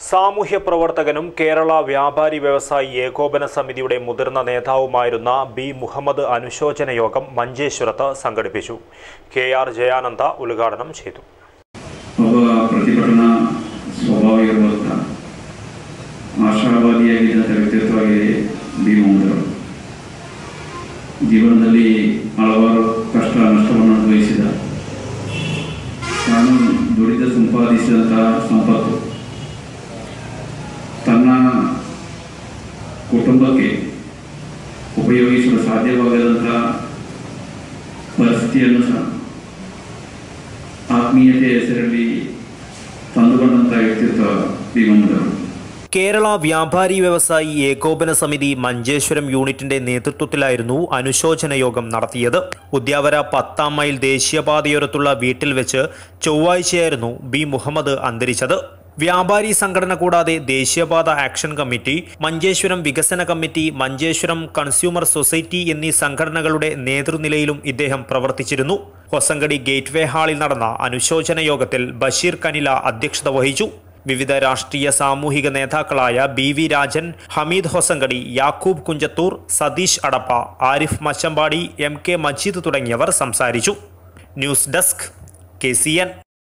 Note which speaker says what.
Speaker 1: സാമൂഹ്യ പ്രവർത്തകനും കേരള വ്യാപാരി വ്യവസായി ഏകോപന സമിതിയുടെ മുതിർന്ന നേതാവുമായിരുന്ന ബി മുഹമ്മദ് അനുശോചന യോഗം മഞ്ചേശ്വരത്ത് സംഘടിപ്പിച്ചു കെ ആർ ജയാനന്ദ ഉദ്ഘാടനം ചെയ്തു
Speaker 2: ಒಬ್ಬ ಪ್ರತಿಭಟನಾ ಸ್ವಭಾವ ಇರುವಂಥ ಆಶಾವಾದಿಯಾಗಿದ್ದಂಥ ವ್ಯಕ್ತಿತ್ವವಾಗಿದೆ ಬಿ ಮೊಹಮ್ಮದವರು ಜೀವನದಲ್ಲಿ ಹಲವಾರು ಕಷ್ಟ ನಷ್ಟವನ್ನು ಅನುಭವಿಸಿದ ತಾನು ದುಡಿದ ಸಂಪಾದಿಸಿದಂಥ ಸಂಪತ್ತು ತನ್ನ ಕುಟುಂಬಕ್ಕೆ ಉಪಯೋಗಿಸಲು ಸಾಧ್ಯವಾಗದಂಥ ಪರಿಸ್ಥಿತಿಯನ್ನು ಸಹ ಆತ್ಮೀಯತೆ ಹೆಸರಲ್ಲಿ ತಂದುಕೊಂಡಂಥ ವ್ಯಕ್ತಿತ್ವ ಬಿ ಮೊಹಮ್ಮದವರು
Speaker 1: കേരള വ്യാപാരി വ്യവസായി ഏകോപന സമിതി മഞ്ചേശ്വരം യൂണിറ്റിന്റെ നേതൃത്വത്തിലായിരുന്നു അനുശോചന യോഗം നടത്തിയത് ഉദ്യാവര പത്താം മൈൽ ദേശീയപാതയോരത്തുള്ള വീട്ടിൽ വെച്ച് ചൊവ്വാഴ്ചയായിരുന്നു ബി മുഹമ്മദ് അന്തരിച്ചത് വ്യാപാരി സംഘടന കൂടാതെ ദേശീയപാത ആക്ഷൻ കമ്മിറ്റി മഞ്ചേശ്വരം വികസന കമ്മിറ്റി മഞ്ചേശ്വരം കൺസ്യൂമർ സൊസൈറ്റി എന്നീ സംഘടനകളുടെ നേതൃനിലയിലും ഇദ്ദേഹം പ്രവർത്തിച്ചിരുന്നു ഹൊസങ്കടി ഗേറ്റ്വേ ഹാളിൽ നടന്ന അനുശോചന യോഗത്തിൽ ബഷീർ കനില അധ്യക്ഷത വഹിച്ചു വിവിധ രാഷ്ട്രീയ സാമൂഹിക നേതാക്കളായ B V Rajan Hameed Hosangadi Yakub Kunjathur Satheesh Adappa Arif Machampady M K Majeed തുടങ്ങിയവർ സംസാരിച്ചു news desk K C N